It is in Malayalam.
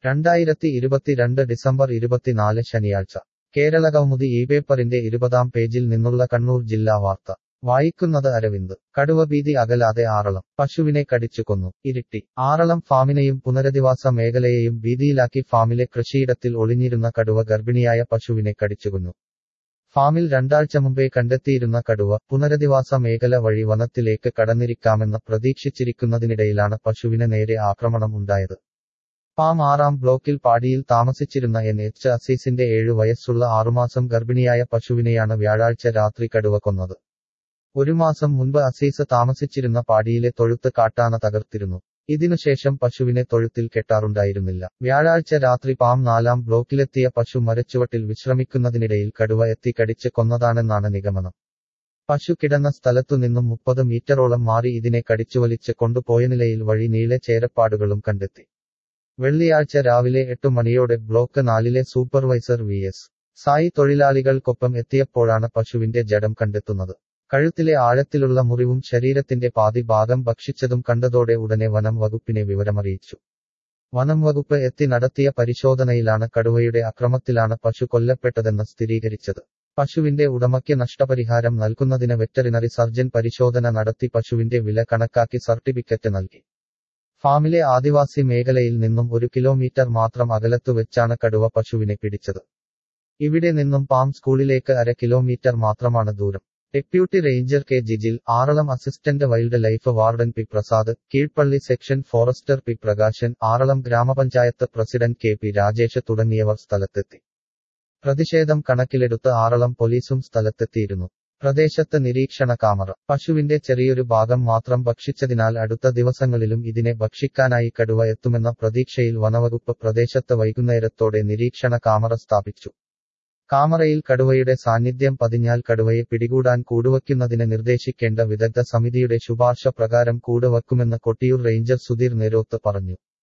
രണ്ടായിരത്തി ഇരുപത്തിരണ്ട് ഡിസംബർ ഇരുപത്തിനാല് ശനിയാഴ്ച കേരളകൗമുദി ഈ പേപ്പറിന്റെ ഇരുപതാം പേജിൽ നിന്നുള്ള കണ്ണൂർ ജില്ലാ വാർത്ത വായിക്കുന്നത് അരവിന്ദ് കടുവഭീതി അകലാതെ ആറളം പശുവിനെ കടിച്ചു കൊന്നു ഇരിട്ടി ആറളം ഫാമിനെയും പുനരധിവാസ മേഖലയെയും ഭീതിയിലാക്കി ഫാമിലെ കൃഷിയിടത്തിൽ ഒളിഞ്ഞിരുന്ന കടുവ ഗർഭിണിയായ പശുവിനെ കടിച്ചുകൊന്നു ഫാമിൽ രണ്ടാഴ്ച മുമ്പേ കണ്ടെത്തിയിരുന്ന കടുവ പുനരധിവാസ മേഖല വഴി വനത്തിലേക്ക് കടന്നിരിക്കാമെന്ന് പ്രതീക്ഷിച്ചിരിക്കുന്നതിനിടയിലാണ് പശുവിന് നേരെ ആക്രമണം ഉണ്ടായത് പാം ആറാം ബ്ലോക്കിൽ പാടിയിൽ താമസിച്ചിരുന്ന എൻ എച്ച് അസീസിന്റെ ഏഴു വയസ്സുള്ള ആറുമാസം ഗർഭിണിയായ പശുവിനെയാണ് വ്യാഴാഴ്ച രാത്രി കടുവ കൊന്നത് ഒരു മാസം മുൻപ് അസീസ് താമസിച്ചിരുന്ന പാടിയിലെ തൊഴുത്ത് കാട്ടാന തകർത്തിരുന്നു ഇതിനുശേഷം പശുവിനെ തൊഴുത്തിൽ കെട്ടാറുണ്ടായിരുന്നില്ല വ്യാഴാഴ്ച രാത്രി പാം നാലാം ബ്ലോക്കിലെത്തിയ പശു മരച്ചുവട്ടിൽ വിശ്രമിക്കുന്നതിനിടയിൽ കടുവ എത്തി കടിച്ച് കൊന്നതാണെന്നാണ് നിഗമനം പശു കിടന്ന സ്ഥലത്തു നിന്നും മുപ്പത് മീറ്ററോളം മാറി ഇതിനെ കടിച്ചുവലിച്ച് കൊണ്ടുപോയ നിലയിൽ വഴി നീളെ ചേരപ്പാടുകളും കണ്ടെത്തി വെള്ളിയാഴ്ച രാവിലെ എട്ടു മണിയോടെ ബ്ലോക്ക് നാലിലെ സൂപ്പർവൈസർ വി എസ് സായി തൊഴിലാളികൾക്കൊപ്പം എത്തിയപ്പോഴാണ് പശുവിന്റെ ജഡം കണ്ടെത്തുന്നത് കഴുത്തിലെ ആഴത്തിലുള്ള മുറിവും ശരീരത്തിന്റെ പാതി ഭാഗം ഭക്ഷിച്ചതും കണ്ടതോടെ ഉടനെ വനം വകുപ്പിനെ വിവരമറിയിച്ചു വനം വകുപ്പ് എത്തി നടത്തിയ പരിശോധനയിലാണ് കടുവയുടെ അക്രമത്തിലാണ് പശു കൊല്ലപ്പെട്ടതെന്ന് സ്ഥിരീകരിച്ചത് പശുവിന്റെ ഉടമയ്ക്ക് നഷ്ടപരിഹാരം നൽകുന്നതിന് വെറ്ററിനറി സർജൻ പരിശോധന നടത്തി പശുവിന്റെ വില കണക്കാക്കി സർട്ടിഫിക്കറ്റ് നൽകി ഫാമിലെ ആദിവാസി മേഖലയിൽ നിന്നും ഒരു കിലോമീറ്റർ മാത്രം അകലത്തു വെച്ചാണ് കടുവ പശുവിനെ പിടിച്ചത് ഇവിടെ നിന്നും പാം സ്കൂളിലേക്ക് അര കിലോമീറ്റർ മാത്രമാണ് ദൂരം deputy ranger K Jijil Aralam assistant wild life warden P Prasad Keezhpally section forester P Prakashan Aralam grama panchayat president K P Rajesh തുടങ്ങിയവർ സ്ഥലത്തെത്തി പ്രതിഷേധം കണക്കിലെടുത്ത് ആറളം പോലീസും സ്ഥലത്തെത്തിയിരുന്നു പ്രദേശത്ത് നിരീക്ഷണ കാമറ പശുവിന്റെ ചെറിയൊരു ഭാഗം മാത്രം ഭക്ഷിച്ചതിനാൽ അടുത്ത ദിവസങ്ങളിലും ഇതിനെ ഭക്ഷിക്കാനായി കടുവ എത്തുമെന്ന പ്രതീക്ഷയിൽ വനവകുപ്പ് പ്രദേശത്ത് വൈകുന്നേരത്തോടെ നിരീക്ഷണ കാമറ സ്ഥാപിച്ചു കാമറയിൽ കടുവയുടെ സാന്നിധ്യം പതിഞ്ഞാൽ കടുവയെ പിടികൂടാൻ കൂടുവയ്ക്കുന്നതിന് നിർദ്ദേശിക്കേണ്ട വിദഗ്ധ സമിതിയുടെ ശുപാർശ പ്രകാരം കൂടുവയ്ക്കുമെന്ന് കൊട്ടിയൂർ റേഞ്ചർ സുധീർ നേരോത്ത് പറഞ്ഞു